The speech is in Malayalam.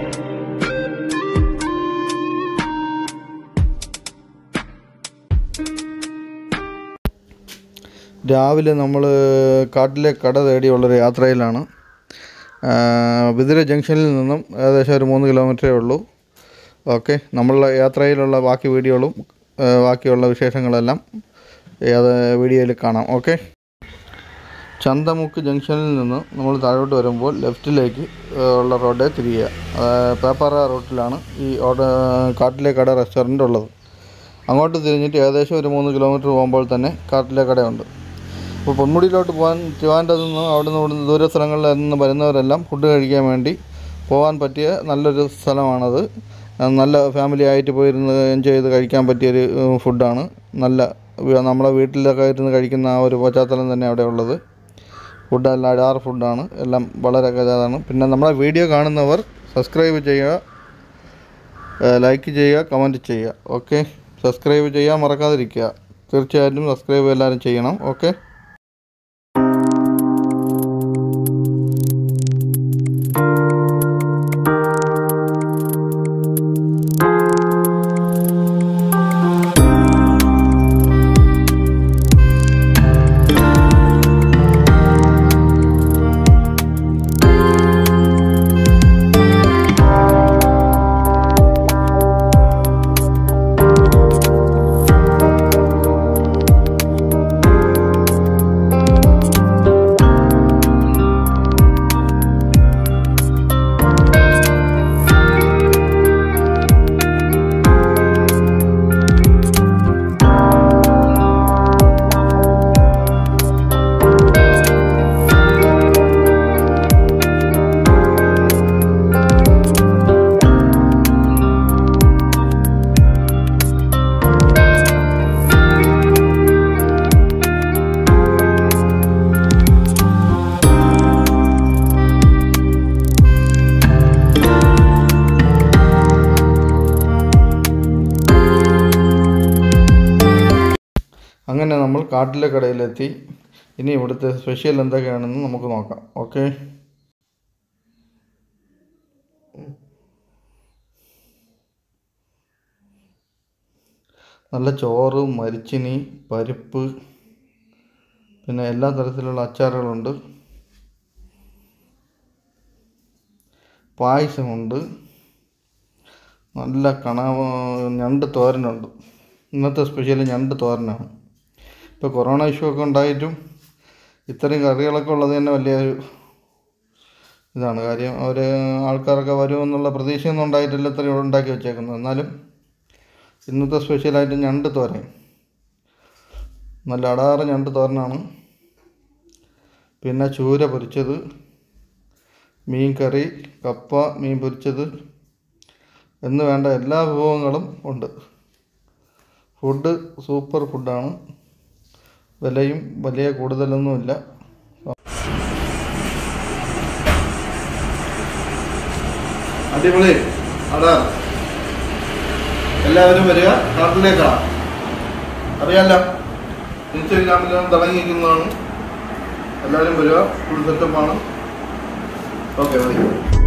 രാവിലെ നമ്മൾ കാട്ടിലെ കട തേടിയുള്ളൊരു യാത്രയിലാണ് ആ, ബിദിര ജംഗ്ഷനിൽ നിന്നും ഏകദേശം ഒരു മൂന്ന് കിലോമീറ്ററേ ഉള്ളൂ ഓക്കെ നമ്മളുടെ യാത്രയിലുള്ള ബാക്കി വീഡിയോകളും ആ, ബാക്കിയുള്ള വിശേഷങ്ങളെല്ലാം ഏത് വീഡിയോയിൽ കാണാം ഓക്കെ ചന്തമുക്ക് ജംഗ്ഷനിൽ നിന്ന് നമ്മൾ താഴോട്ട് വരുമ്പോൾ ലെഫ്റ്റിലേക്ക് ആ, ഉള്ള റോഡേ തിരിയുക ആ, പേപ്പാറ റൂട്ടിലാണ് ഈ ഓട കാട്ടിലെ കട റെസ്റ്റോറൻ്റ് ഉള്ളത് അങ്ങോട്ട് തിരിഞ്ഞിട്ട് ഏകദേശം ഒരു മൂന്ന് കിലോമീറ്റർ പോകുമ്പോൾ തന്നെ കാട്ടിലെ കടയുണ്ട് അപ്പോൾ പൊന്മുടിയിലോട്ട് പോകാൻ ട്രിവാൻഡ്രത്ത് നിന്ന് അവിടെ നിന്ന് ഇവിടുന്ന് ദൂര സ്ഥലങ്ങളിൽ നിന്ന് വരുന്നവരെല്ലാം ഫുഡ് കഴിക്കാൻ വേണ്ടി പോകാൻ പറ്റിയ നല്ലൊരു സ്ഥലമാണത് ആ, നല്ല ഫാമിലി ആയിട്ട് പോയിരുന്ന് എൻജോയ് ചെയ്ത് കഴിക്കാൻ പറ്റിയൊരു ഉം, ഫുഡാണ് നല്ല വി- നമ്മളെ വീട്ടിലൊക്കെ ഇരുന്ന് കഴിക്കുന്ന ആ ഒരു പശ്ചാത്തലം തന്നെ അവിടെ ഉള്ളത് ഫുഡ് എല്ലാം അടാർ ഫുഡാണ് എല്ലാം വളരെ ഇതാണ് പിന്നെ നമ്മളെ വീഡിയോ കാണുന്നവർ സബ്സ്ക്രൈബ് ചെയ്യുക ലൈക്ക് ചെയ്യുക കമൻറ്റ് ചെയ്യുക ഓക്കെ സബ്സ്ക്രൈബ് ചെയ്യാൻ മറക്കാതിരിക്കുക തീർച്ചയായിട്ടും സബ്സ്ക്രൈബ് എല്ലാവരും ചെയ്യണം ഓക്കെ അങ്ങനെ നമ്മൾ കാട്ടിലെ കടയിലെത്തി ഇനി ഇവിടുത്തെ സ്പെഷ്യൽ എന്തൊക്കെയാണെന്ന് നമുക്ക് നോക്കാം ഓക്കെ നല്ല ചോറ് മരിച്ചിനി പരിപ്പ് പിന്നെ എല്ലാ തരത്തിലുള്ള അച്ചാറുകളുണ്ട് പായസമുണ്ട് നല്ല കണാവ ഞണ്ട് തോരനുണ്ട് ഇന്നത്തെ സ്പെഷ്യൽ ഞണ്ട് തോരനാണ് ഇപ്പോൾ കൊറോണ ഇഷ്യൂ ഒക്കെ ഉണ്ടായിട്ടും ഇത്രയും കറികളൊക്കെ ഉള്ളത് തന്നെ വലിയൊരു ഇതാണ് കാര്യം അവർ ആൾക്കാരൊക്കെ വരുമെന്നുള്ള പ്രതീക്ഷയൊന്നും ഉണ്ടായിട്ടില്ല ഇത്രയും ഉണ്ടാക്കി വെച്ചേക്കുന്നത് എന്നാലും ഇന്നത്തെ സ്പെഷ്യലായിട്ട് ഞണ്ട് തോരൻ നല്ല അടാറ് ഞണ്ട് തോരനാണ് പിന്നെ ചൂര പൊരിച്ചത് മീൻ കറി കപ്പ മീൻ പൊരിച്ചത് എന്ന് വേണ്ട എല്ലാ വിഭവങ്ങളും ഉണ്ട് ഫുഡ് സൂപ്പർ ഫുഡാണ് വിലയും വലിയ കൂടുതലൊന്നുമില്ല അടിപൊളി അതാ എല്ലാവരും വരിക നാട്ടിലേക്കാ അറിയാലോ ഇൻസ്റ്റഗ്രാമിലും തുടങ്ങിയിരിക്കുന്നതാണ് എല്ലാവരും വരിക ഫുൾ സെറ്റപ്പാണ് ഓക്കെ മതി